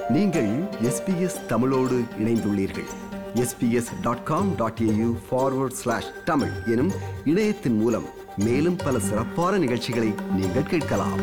நீங்கள் எஸ்பிஎஸ் தமிழோடு இணைந்துள்ளீர்கள் SBS dot com dot AU forward slash Tamil எனும் இணையத்தின் மூலம் மேலும் பல சிறப்பான நிகழ்ச்சிகளை நீங்கள் கேட்கலாம்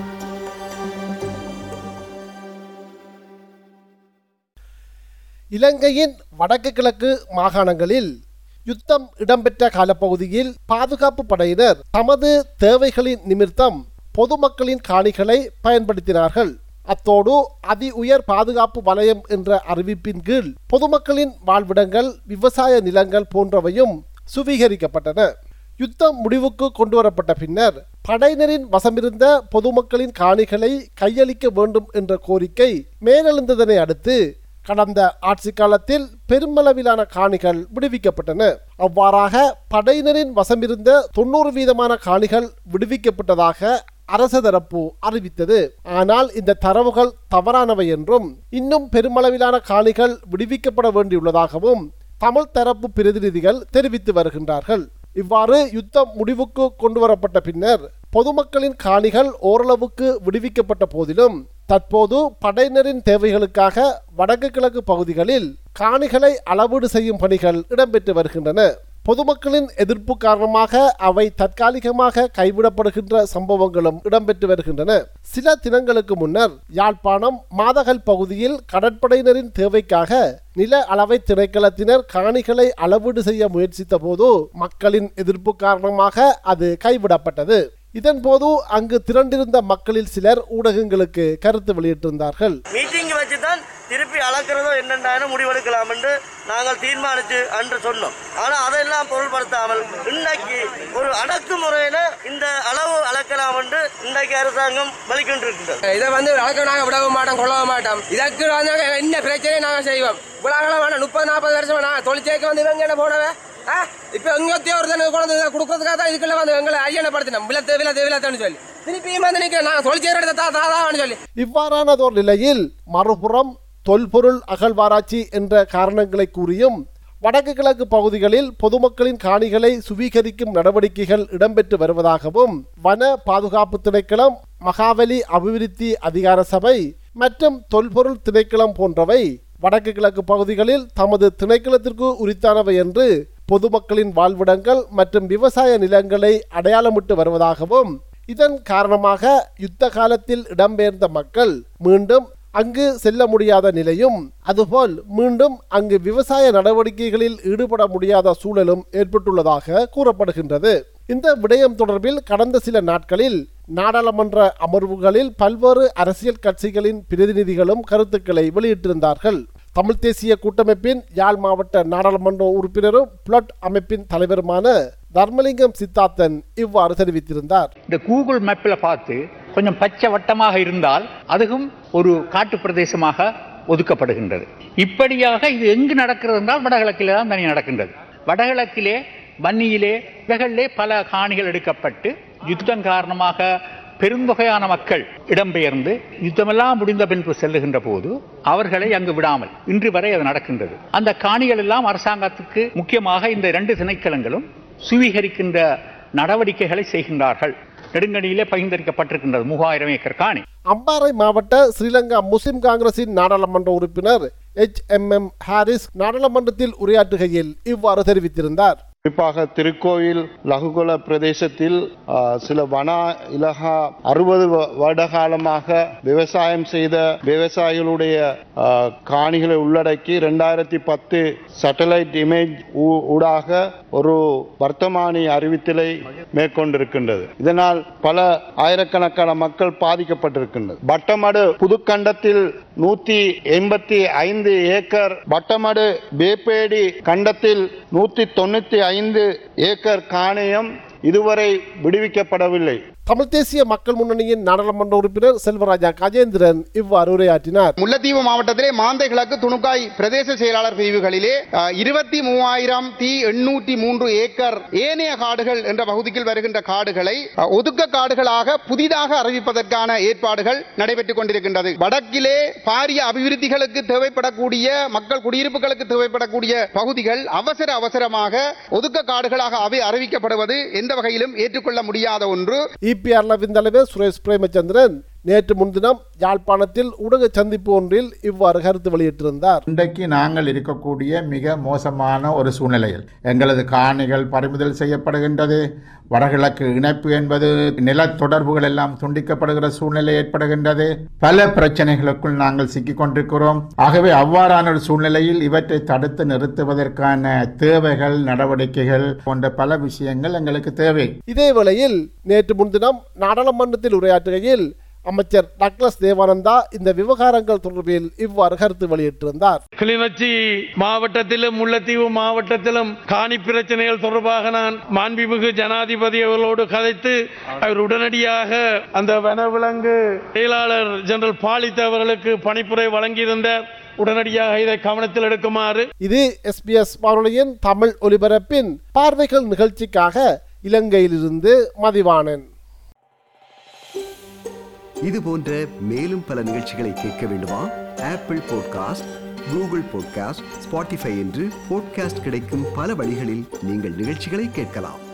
இலங்கையின் வடக்கு கிழக்கு மாகாணங்களில் யுத்தம் இடம்பெற்ற காலப்பகுதியில் பாதுகாப்பு படையினர் தமது தேவைகளின் நிமித்தம் பொதுமக்களின் காணிகளை பயன்படுத்தினார்கள் அத்தோடு அதி உயர் பாதுகாப்பு வலயம் என்ற அறிவிப்பின் கீழ் பொதுமக்களின் வாழ்விடங்கள் விவசாய நிலங்கள் போன்றவையும் சுவீகரிக்கப்பட்டன யுத்தம் முடிவுக்கு கொண்டுவரப்பட்ட பின்னர் படையினரின் வசமிருந்த பொதுமக்களின் காணிகளை கையளிக்க வேண்டும் என்ற கோரிக்கை மேலெழுந்ததனை அடுத்து கடந்த ஆட்சி காலத்தில் பெருமளவிலான காணிகள் விடுவிக்கப்பட்டன அவ்வாறாக படையினரின் வசமிருந்த தொண்ணூறு வீதமான காணிகள் விடுவிக்கப்பட்டதாக அரச தரப்பு அறிவித்தது ஆனால் இந்த தரவுகள் தவறானவை என்றும் இன்னும் பெருமளவிலான காணிகள் விடுவிக்கப்பட வேண்டியுள்ளதாகவும் தமிழ் தரப்பு பிரதிநிதிகள் தெரிவித்து வருகின்றார்கள் இவ்வாறு யுத்தம் முடிவுக்கு கொண்டுவரப்பட்ட பின்னர் பொதுமக்களின் காணிகள் ஓரளவுக்கு விடுவிக்கப்பட்ட போதிலும் தற்போது படையினரின் தேவைகளுக்காக வடக்கு கிழக்கு பகுதிகளில் காணிகளை அளவீடு செய்யும் பணிகள் இடம்பெற்று வருகின்றன பொதுமக்களின் எதிர்ப்பு காரணமாக அவை தற்காலிகமாக கைவிடப்படுகின்ற சம்பவங்களும் இடம்பெற்று வருகின்றன சில தினங்களுக்கு முன்னர் யாழ்ப்பாணம் மாதகல் பகுதியில் கடற்படையினரின் தேவைக்காக நில அளவை திணைக்களத்தினர் காணிகளை அளவீடு செய்ய முயற்சித்த போது மக்களின் எதிர்ப்பு காரணமாக அது கைவிடப்பட்டது இதன்போது அங்கு திரண்டிருந்த மக்களில் சிலர் ஊடகங்களுக்கு கருத்து வெளியிட்டிருந்தார்கள் மீட்டிங் வச்சு தான் திருப்பி அளக்கிறதோ என்னென்னு முடிவெடுக்கலாம் என்று நாங்கள் தீர்மானித்து அன்று சொன்னோம் ஆனால் அதெல்லாம் பொருள்படுத்தாமல் இன்னைக்கு ஒரு அடக்குமுறையில் இந்த அளவு அளக்கலாம் என்று இன்றைக்கு அரசாங்கம் வலிக்கொண்டிருக்கின்றது இதை வந்து அளக்க நாங்கள் விடவும் மாட்டோம் கொள்ளவும் மாட்டோம் இதற்கு வந்து என்ன பிரச்சனையும் நாங்கள் செய்வோம் இவ்வளோ வேணாம் முப்பது நாற்பது வருஷம் வேணாம் தொழிற்சேக்கு வந்து இவங்க என்ன போனவன் ஆ இப்போ எங்கத்தையோ ஒரு தண்ணி கொண்டு வந்து கொடுக்கறதுக்காக தான் இதுக்குள்ள வந்து எங்களை ஐயனப்படுத்தினோம் விலத்து விலத்து விலத்துன்னு சொல்லி திருப்பியும் வந்து நிற்கிறேன் நான் தொழிற்சேர் எடுத்த தா தாதான்னு சொல்லி இவ்வாறானதோர் நிலையில் மறுபுறம் தொல்பொருள் அகழ்வாராய்ச்சி என்ற காரணங்களை கூறியும் வடக்கு கிழக்கு பகுதிகளில் பொதுமக்களின் காணிகளை சுவீகரிக்கும் நடவடிக்கைகள் இடம்பெற்று வருவதாகவும் வன பாதுகாப்பு திணைக்களம் மகாவலி அபிவிருத்தி அதிகார சபை மற்றும் தொல்பொருள் திணைக்களம் போன்றவை வடக்கு கிழக்கு பகுதிகளில் தமது திணைக்களத்திற்கு உரித்தானவை என்று பொதுமக்களின் வாழ்விடங்கள் மற்றும் விவசாய நிலங்களை அடையாளமிட்டு வருவதாகவும் இதன் காரணமாக யுத்த காலத்தில் இடம்பெயர்ந்த மக்கள் மீண்டும் அங்கு செல்ல முடியாத நிலையும் அதுபோல் மீண்டும் அங்கு விவசாய நடவடிக்கைகளில் ஈடுபட முடியாத சூழலும் ஏற்பட்டுள்ளதாக கூறப்படுகின்றது இந்த விடயம் தொடர்பில் கடந்த சில நாட்களில் நாடாளுமன்ற அமர்வுகளில் பல்வேறு அரசியல் கட்சிகளின் பிரதிநிதிகளும் கருத்துக்களை வெளியிட்டிருந்தார்கள் தமிழ் தேசிய கூட்டமைப்பின் யாழ் மாவட்ட நாடாளுமன்ற உறுப்பினரும் புளட் அமைப்பின் தலைவருமான தர்மலிங்கம் சித்தார்த்தன் இவ்வாறு தெரிவித்திருந்தார் இந்த கூகுள் மேப்பில் பார்த்து கொஞ்சம் பச்சை வட்டமாக இருந்தால் அதுவும் ஒரு காட்டு பிரதேசமாக ஒதுக்கப்படுகின்றது இப்படியாக இது எங்கு நடக்கிறது என்றால் வடகிழக்கிலே தான் தனி நடக்கின்றது வடகிழக்கிலே வன்னியிலே இவைகளிலே பல காணிகள் எடுக்கப்பட்டு யுத்தம் காரணமாக பெருந்தொகையான மக்கள் இடம்பெயர்ந்து யுத்தமெல்லாம் முடிந்த பின்பு செல்லுகின்ற போது அவர்களை அங்கு விடாமல் இன்று வரை அது நடக்கின்றது அந்த காணிகள் எல்லாம் அரசாங்கத்துக்கு முக்கியமாக இந்த இரண்டு திணைக்களங்களும் சுவீகரிக்கின்ற நடவடிக்கைகளை செய்கின்றார்கள் நெடுங்கடியிலே பகிர்ந்தளிக்கப்பட்டிருக்கின்றது மூவாயிரம் ஏக்கர் காணி அம்பாறை மாவட்ட ஸ்ரீலங்கா முஸ்லிம் காங்கிரசின் நாடாளுமன்ற உறுப்பினர் எச் எம் எம் ஹாரிஸ் நாடாளுமன்றத்தில் உரையாற்றுகையில் இவ்வாறு தெரிவித்திருந்தார் குறிப்பாக திருக்கோயில் லகுகுல பிரதேசத்தில் ஆ, சில வன இலகா அறுபது வருட காலமாக விவசாயம் செய்த விவசாயிகளுடைய ஆ, காணிகளை உள்ளடக்கி ரெண்டாயிரத்தி பத்து சேட்டலைட் இமேஜ் ஊ- ஊடாக ஒரு வர்த்தமானி அறிவித்தலை மேற்கொண்டிருக்கின்றது இதனால் பல ஆயிரக்கணக்கான மக்கள் பாதிக்கப்பட்டிருக்கின்றது பட்டமடு புதுக்கண்டத்தில் நூத்தி எண்பத்தி ஐந்து ஏக்கர் பட்டமடு பேப்பேடி கண்டத்தில் நூத்தி தொண்ணூத்தி ஐந்து ஏக்கர் காணியம் இதுவரை விடுவிக்கப்படவில்லை தமிழ் தேசிய மக்கள் முன்னணியின் நாடாளுமன்ற உறுப்பினர் செல்வராஜா கஜேந்திரன் இவ்வாறு உரையாற்றினார் முல்லைத்தீவு மாவட்டத்திலே மாந்தை கிழக்கு துணுக்காய் பிரதேச செயலாளர் பிரிவுகளிலே இருபத்தி மூவாயிரம் தி எண்ணூற்றி மூன்று ஏக்கர் ஏனைய காடுகள் என்ற பகுதியில் வருகின்ற காடுகளை அஹ், ஒதுக்க காடுகளாக புதிதாக அறிவிப்பதற்கான ஏற்பாடுகள் நடைபெற்றுக் கொண்டிருக்கின்றது வடக்கிலே பாரிய அபிவிருத்திகளுக்கு தேவைப்படக்கூடிய மக்கள் குடியிருப்புகளுக்கு தேவைப்படக்கூடிய பகுதிகள் அவசர அவசரமாக ஒதுக்க காடுகளாக அவை அறிவிக்கப்படுவது எந்த வகையிலும் ஏற்றுக்கொள்ள முடியாத ஒன்று இபிஆர் லவின் தலைவர் சுரேஷ் பிரேமச்சந்திரன் நேற்று முன்தினம் யாழ்ப்பாணத்தில் ஊடக சந்திப்பு ஒன்றில் இவ்வாறு கருத்து வெளியிட்டிருந்தார் இன்றைக்கு நாங்கள் இருக்கக்கூடிய மிக மோசமான ஒரு சூழ்நிலையில் எங்களது காணிகள் பறிமுதல் செய்யப்படுகின்றது வடகிழக்கு இணைப்பு என்பது நிலத் தொடர்புகள் எல்லாம் துண்டிக்கப்படுகிற சூழ்நிலை ஏற்படுகின்றது பல பிரச்சனைகளுக்குள் நாங்கள் சிக்கிக் கொண்டிருக்கிறோம் ஆகவே அவ்வாறான ஒரு சூழ்நிலையில் இவற்றை தடுத்து நிறுத்துவதற்கான தேவைகள் நடவடிக்கைகள் போன்ற பல விஷயங்கள் எங்களுக்கு தேவை இதே வேளையில் நேற்று முன்தினம் நாடாளுமன்றத்தில் உரையாற்றுகையில் அமைச்சர் டக்ளஸ் தேவானந்தா இந்த விவகாரங்கள் தொடர்பில் இவ்வாறு கருத்து வெளியிட்டிருந்தார் கிளிநொச்சி மாவட்டத்திலும் முல்லைத்தீவு மாவட்டத்திலும் காணி பிரச்சனைகள் தொடர்பாக நான் மாண்புமிகு ஜனாதிபதி அவர்களோடு கதைத்து அவர் உடனடியாக அந்த வனவிலங்கு செயலாளர் ஜெனரல் பாலித் அவர்களுக்கு பணிப்புரை வழங்கியிருந்த உடனடியாக இதை கவனத்தில் எடுக்குமாறு இது எஸ்பிஎஸ் வானொலியின் தமிழ் ஒலிபரப்பின் பார்வைகள் நிகழ்ச்சிக்காக இலங்கையிலிருந்து மதிவாணன் இது போன்ற மேலும் பல நிகழ்ச்சிகளை கேட்க வேண்டுமா Apple podcast Google podcast Spotify என்று பாட்காஸ்ட் கிடைக்கும் பல வழிகளில் நீங்கள் நிகழ்ச்சிகளை கேட்கலாம்